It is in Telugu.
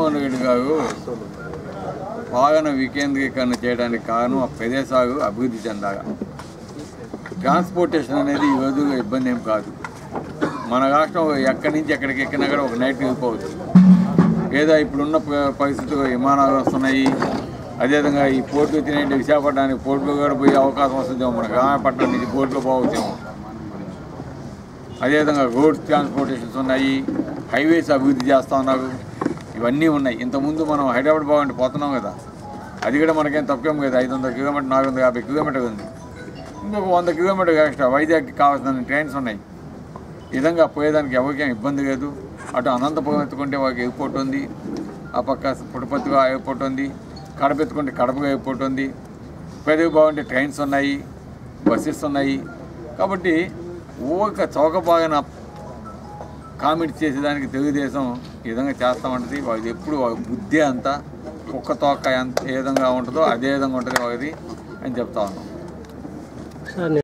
జగన్మోహన్ రెడ్డి గారు వాహన వికేంద్రీకరణ చేయడానికి కారణం ఆ ప్రదేశాలు అభివృద్ధి చెందాలి ట్రాన్స్పోర్టేషన్ అనేది ఈ రోజుల్లో ఇబ్బంది ఏం కాదు మన రాష్ట్రం ఎక్కడి నుంచి ఎక్కడికి ఎక్కినా కూడా ఒక నైట్ వెళ్ళిపోవచ్చు లేదా ఇప్పుడున్న ప- పరిస్థితుల్లో విమానాలు వస్తున్నాయి అదేవిధంగా ఈ పోర్టు తినేటి విశాఖపట్నానికి పోర్టులో కూడా పోయే అవకాశం వస్తుందేమో మన గ్రామపట్నం నుంచి పోర్టులో పోవచ్చేమో అదేవిధంగా రోడ్ ట్రాన్స్పోర్టేషన్స్ ఉన్నాయి హైవేస్ అభివృద్ధి చేస్తూ ఉన్నారు ఇవన్నీ ఉన్నాయి ఇంతకుముందు మనం హైదరాబాద్ బాగుంటే పోతున్నాం కదా అది కూడా మనకేం తప్పేం కదా ఐదు వందల కిలోమీటర్ నాలుగు వందల యాభై కిలోమీటర్ ఉంది ఇంకొక వంద కిలోమీటర్ ఎక్స్ట్రా వైజాగ్కి కావాల్సిన ట్రైన్స్ ఉన్నాయి ఈ విధంగా పోయేదానికి ఎవరికేం ఇబ్బంది లేదు అటు అనంతపురం ఎత్తుకుంటే వాళ్ళకి ఎయిర్పోర్ట్ ఉంది ఆ పక్క పుట్టపత్తిగా ఎయిర్పోర్ట్ ఉంది కడప ఎత్తుకుంటే కడపగా ఎయిర్పోర్ట్ ఉంది పెరుగు బాగుంటే ట్రైన్స్ ఉన్నాయి బస్సెస్ ఉన్నాయి కాబట్టి ఊరిక చౌకబాగిన కామెంట్ చేసేదానికి తెలుగుదేశం ఈ విధంగా చేస్తామంటది వాళ్ళది ఎప్పుడు వాళ్ళ బుద్ధి అంతా కుక్క తోక ఎంత ఏ విధంగా ఉంటుందో అదే విధంగా ఉంటుంది వాళ్ళది అని చెప్తా ఉన్నాం సార్